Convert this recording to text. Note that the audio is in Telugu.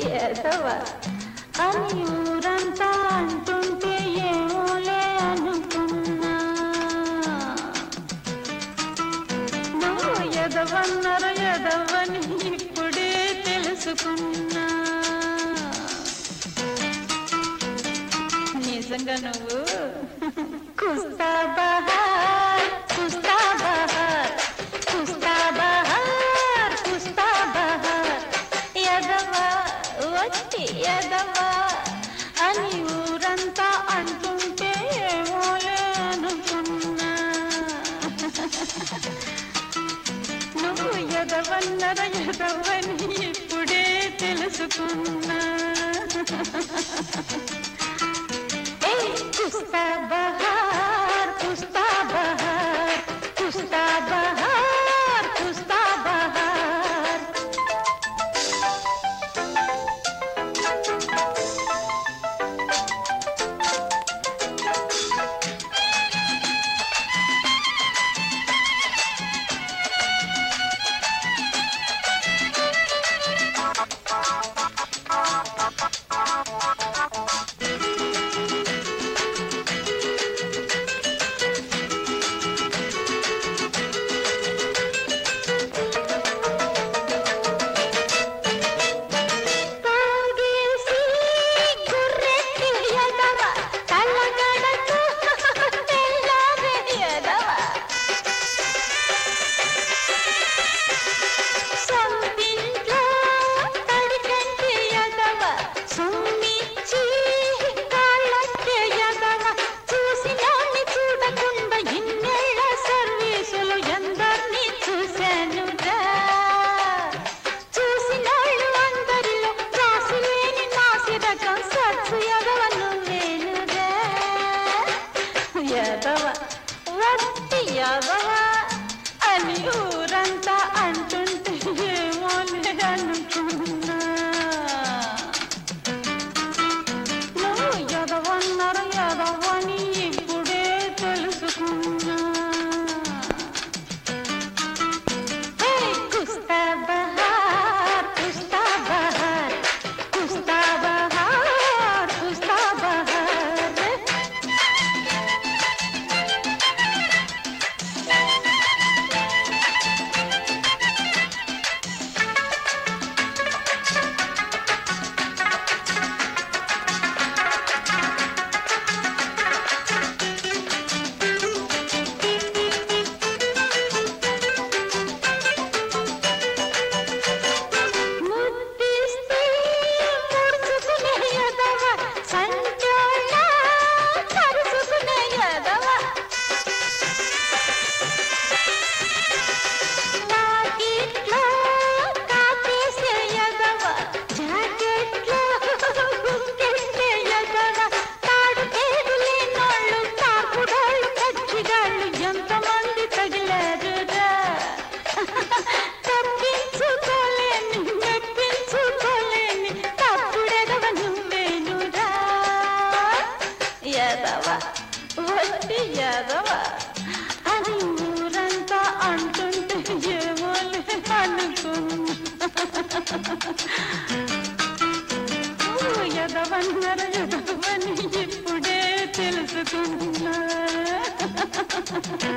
ఎదవ అని ఊరంతా అంటుంటే ఏమోలే అనుకున్నా నువ్వు ఎదవన్నర ఎదవని ఇప్పుడే తెలుసుకున్నా నిజంగా నువ్వు కుస్తా బహార్ కుస్తా బహార్ కుస్తా బహార్ కుస్తా బహార్ ఎదవా వచ్చి ఎదవా అని ఊరంతా అంటుంటే ఏమోలే అనుకున్నా నువ్వు ఎదవన్నర ఎదవని ఇప్పుడే తెలుసుకున్నా ఏ కుస్తా బహార్ కుస్తా బహార్ కుస్తా బహార్ కుస్తా బహార్ తాగేసి గుర్రెట్టి ఎదవ తలగడకు తెల్లారే ఎదవ సొంతింట్లో తడికంటి ఎదవ సుమ్మిచ్చి కాళ్ళಕ್ಕೆ ఎదవ చూసినోని చూడకుండా ఇన్నేళ్ల సర్వీసులు ఎందరినీ చూశానురా చూసినోళ్ళు అందరిలో రాసిలేని నాసిరకం సచ్చు ఎదవ నువ్వేనురా ఎదవ వట్టి ఎదవ అని ఊరంతా అంటుంటే ఏమోలే అనుకున్నా నువ్వు ఎదవన్నారు ఎదవని ఇప్పుడే తెలుసుకున్నా హే కుస్తా బహార్ కుస్తా బహార్ కుస్తా బహార్ కుస్తా బహార్ ముద్దిస్తే ముడుచుకునే ఎదవ సంచోళ్ళ కరుచుకునే ఎదవ వాకిట్లో కాపేసే ఎదవ జాకెట్లో గుండెట్టే ఎదవ తాడు తేగులేనోళ్ళు తాకుడోళ్ళు కచ్చిగాళ్ళు ఎంతమంది తగిలారురా తప్పించుకోలేని మెప్పించుకోలేని తప్పుడెదవ నువ్వేనురా ఎదవ వట్టి ఎదవ అని ఊరంతా అంటుంటే ఏమోలే అనుకున్నా నువ్వు ఎదవన్నర ఎదవని ఇప్పుడే తెలుసుకున్నా